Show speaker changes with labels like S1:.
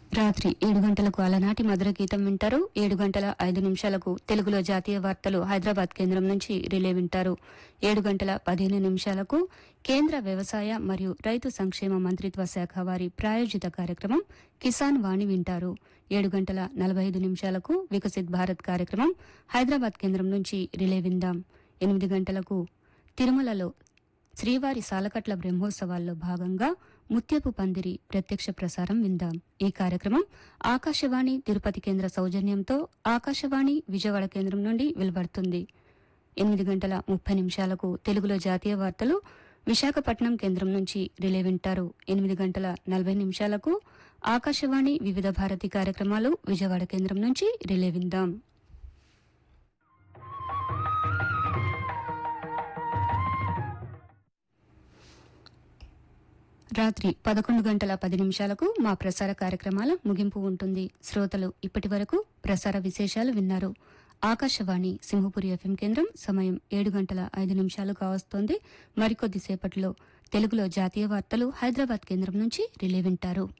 S1: రాత్రి ఏడు గంటలకు అలనాటి మధుర గీతం వింటారు ఏడు గంటల ఐదు నిమిషాలకు తెలుగులో జాతీయ వార్తలు హైదరాబాద్ కేంద్రం నుంచి రిలే వింటారు ఏడు గంటల పదిహేను నిమిషాలకు కేంద్ర వ్యవసాయ మరియు రైతు సంక్షేమ మంత్రిత్వ శాఖ వారి ప్రాయోజిత కార్యక్రమం కిసాన్ వాణి వింటారు ఏడు గంటల నలభై ఐదు నిమిషాలకు వికసిత్ భారత్ కార్యక్రమం హైదరాబాద్ కేంద్రం నుంచి రిలే విందాం ఎనిమిది గంటలకు తిరుమలలో శ్రీవారి సాలకట్ల బ్రహ్మోత్సవాల్లో భాగంగా ముత్యపు పందిరి ప్రత్యక్ష ప్రసారం విందాం ఈ కార్యక్రమం ఆకాశవాణి తిరుపతి కేంద్ర సౌజన్యంతో ఆకాశవాణి విజయవాడ కేంద్రం నుండి వెలువడుతుంది ఎనిమిది గంటల ముప్పై నిమిషాలకు తెలుగులో జాతీయ వార్తలు విశాఖపట్నం కేంద్రం నుంచి రిలే వింటారు ఎనిమిది గంటల నలభై నిమిషాలకు ఆకాశవాణి వివిధ భారతి కార్యక్రమాలు విజయవాడ కేంద్రం నుంచి రిలే విందాం రాత్రి పదకొండు గంటల పది నిమిషాలకు మా ప్రసార కార్యక్రమాల ముగింపు ఉంటుంది శ్రోతలు ఇప్పటి వరకు ప్రసార విశేషాలు విన్నారు ఆకాశవాణి సింహపురి ఎఫ్ఎం కేంద్రం సమయం ఏడు గంటల ఐదు నిమిషాలు కావస్తోంది మరికొద్దిసేపట్లో తెలుగులో జాతీయ వార్తలు హైదరాబాద్ కేంద్రం నుంచి రిలే వింటారు